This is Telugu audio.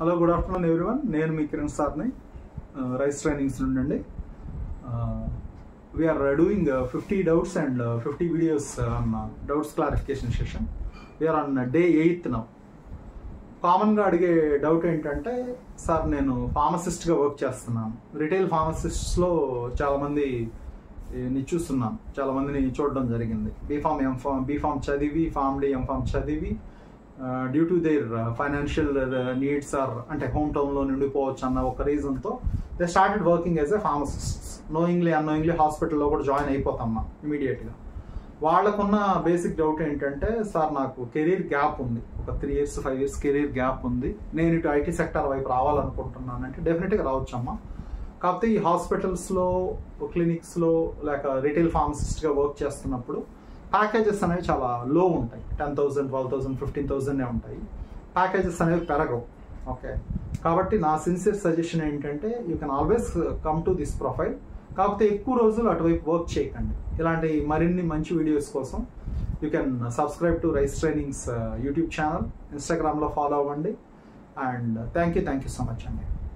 హలో గుడ్ ఆఫ్టర్నూన్ ఎవ్రీవన్ నేను మీ కిరణ్ సార్ని రైస్ ట్రైనింగ్స్ నుండి అండి we're doing fifty doubts and fifty videos అన్న doubts clarification session we're on day eighth now కామన్గా అడిగే డౌట్ ఏంటంటే సార్ నేను ఫార్మసిస్ట్గా వర్క్ చేస్తున్నాను రిటైల్ ఫార్మసిస్ట్స్లో చాలామంది ని చూస్తున్నాను చాలా మందిని చూడడం జరిగింది బీఫామ్ ఎంఫామ్ బీఫామ్ చదివి ఫామ్ డి ఎంఫామ్ చదివి due to their financial needs or అంటే హోమ్ టౌన్లో నిండిపోవచ్చు అన్న ఒక రీజన్తో they started working as a pharmacist knowingly unknowingly హాస్పిటల్లో కూడా జాయిన్ అయిపోతామ్మా ఇమీడియట్గా వాళ్ళకున్న బేసిక్ డౌట్ ఏంటంటే సార్ నాకు కెరీర్ గ్యాప్ ఉంది ఒక three years five years career gap ఉంది నేను ఇటు ఐటీ సెక్టర్ వైపు రావాలనుకుంటున్నాను అంటే డెఫినెట్గా రావచ్చమ్మా కాకపోతే ఈ హాస్పిటల్స్లో క్లినిక్స్లో లేక రిటైల్ ఫార్మసిస్ట్గా వర్క్ చేస్తున్నప్పుడు ప్యాకేజెస్ అనేవి చాలా లో ఉంటాయి ten thousand twelve thousand fifteen thousand ఉంటాయి ప్యాకేజెస్ అనేవి పెరగవు ఓకే కాబట్టి నా సిన్సియర్ సజెషన్ ఏంటంటే you can always come to this profile కాకపోతే ఎక్కువ రోజులు అటువైపు వర్క్ చేయకండి ఇలాంటి మరిన్ని మంచి వీడియోస్ కోసం you can subscribe to Rise Trainings YouTube channel ఇన్స్టాగ్రామ్లో ఫాలో అవ్వండి and thank you thank you so much అండి